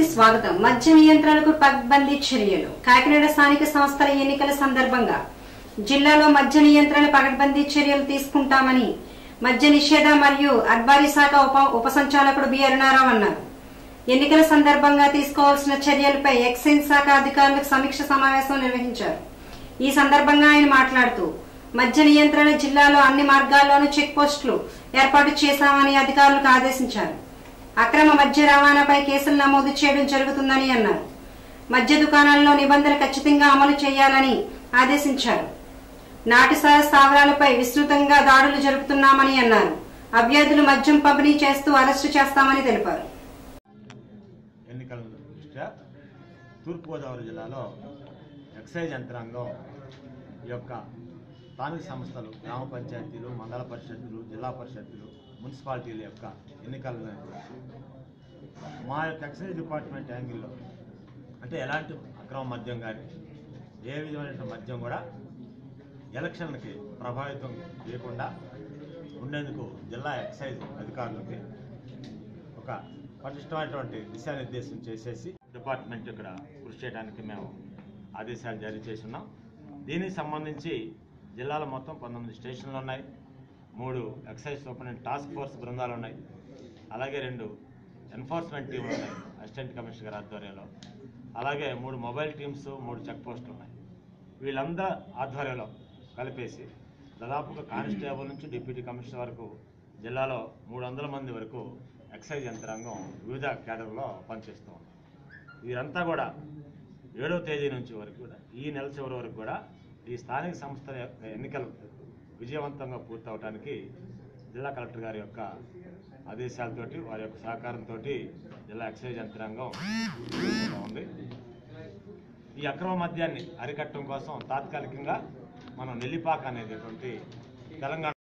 కి స్వాగతం మద్య నియంత్రణకు పగ్బందీ చర్యలు కాకినాడ స్థానిక సంస్థల ఎన్నికల సందర్భంగా జిల్లాలో మద్య నియంత్రణ పగడ్బందీ చర్యలు తీసుకుంటామని మద్య నిషేధ మరియు అర్బారీ శాఖ ఉప ఉప సంచాలకుడు బి అరుణారావు అన్నారు ఎన్నికల సందర్భంగా తీసుకోవాల్సిన చర్యలపై ఎక్సైజ్ శాఖ అధికారులకు సమీక్ష సమావేశం నిర్వహించారు ఈ సందర్భంగా ఆయన మాట్లాడుతూ మద్య నియంత్రణ జిల్లాలో అన్ని మార్గాల్లోనూ చెక్ పోస్టులు ఏర్పాటు చేశామని అధికారులకు ఆదేశించారు అక్రమ మద్య రవాణాపై కేసులు నమోదు చేయడం జరుగుతుందని అన్నారు మద్య దుకాణాల్లో నిబంధనలు ఖచ్చితంగా అమలు చేయాలని ఆదేశించారు నాటుసార స్థావరాలపై విస్తృతంగా దాడులు జరుపుతున్నామని అన్నారు అభ్యర్థులు మద్యం పంపిణీ చేస్తూ అరెస్టు చేస్తామని తెలిపారు ఎన్నికల దృష్ట్యా తూర్పుగోదావరి జిల్లాలో ఎక్సైజ్ యంత్రాంగం ఈ యొక్క స్థానిక సంస్థలు గ్రామ పంచాయతీలు మండల పరిషత్తులు జిల్లా పరిషత్తులు మున్సిపాలిటీల యొక్క ఎన్నికలను మా యొక్క ఎక్సైజ్ డిపార్ట్మెంట్ యాంగిల్లో అంటే ఎలాంటి అక్రమ మద్యం కానీ ఏ విధమైన మద్యం కూడా ఎలక్షన్లకి ప్రభావితం చేయకుండా ఉండేందుకు జిల్లా ఎక్సైజ్ అధికారులకి ఒక పటిష్టమైనటువంటి దిశానిర్దేశం చేసేసి డిపార్ట్మెంట్ ఇక్కడ కృషి చేయడానికి మేము ఆదేశాలు జారీ చేస్తున్నాం దీనికి సంబంధించి జిల్లాలో మొత్తం పంతొమ్మిది స్టేషన్లు ఉన్నాయి మూడు ఎక్సైజ్ సూపరింటెండెంట్ టాస్క్ ఫోర్స్ బృందాలు ఉన్నాయి అలాగే రెండు ఎన్ఫోర్స్మెంట్ టీంలు ఉన్నాయి అసిస్టెంట్ కమిషనర్ గారి ఆధ్వర్యంలో అలాగే మూడు మొబైల్ టీమ్స్ మూడు చెక్ పోస్టులు ఉన్నాయి వీళ్ళందరూ ఆధ్వర్యంలో కలిపేసి దాదాపుగా కానిస్టేబుల్ నుంచి డిప్యూటీ కమిషనర్ వరకు జిల్లాలో మూడు వందల మంది వరకు ఎక్సైజ్ యంత్రాంగం వివిధ కేడర్లో పనిచేస్తూ ఉంది వీరంతా కూడా ఏడవ తేదీ నుంచి వరకు కూడా ఈ నెల చివరి వరకు కూడా ఈ స్థానిక సంస్థల యొక్క ఎన్నికలు విజయవంతంగా పూర్తవడానికి జిల్లా కలెక్టర్ గారి యొక్క ఆదేశాలతోటి వారి యొక్క సహకారంతో జిల్లా ఎక్సైజ్ యంత్రాంగం పనిచేస్తూ ఉంది ఈ అక్రమ మద్యాన్ని అరికట్టడం కోసం తాత్కాలికంగా మనం నెల్లిపాక అనేటటువంటి తెలంగాణ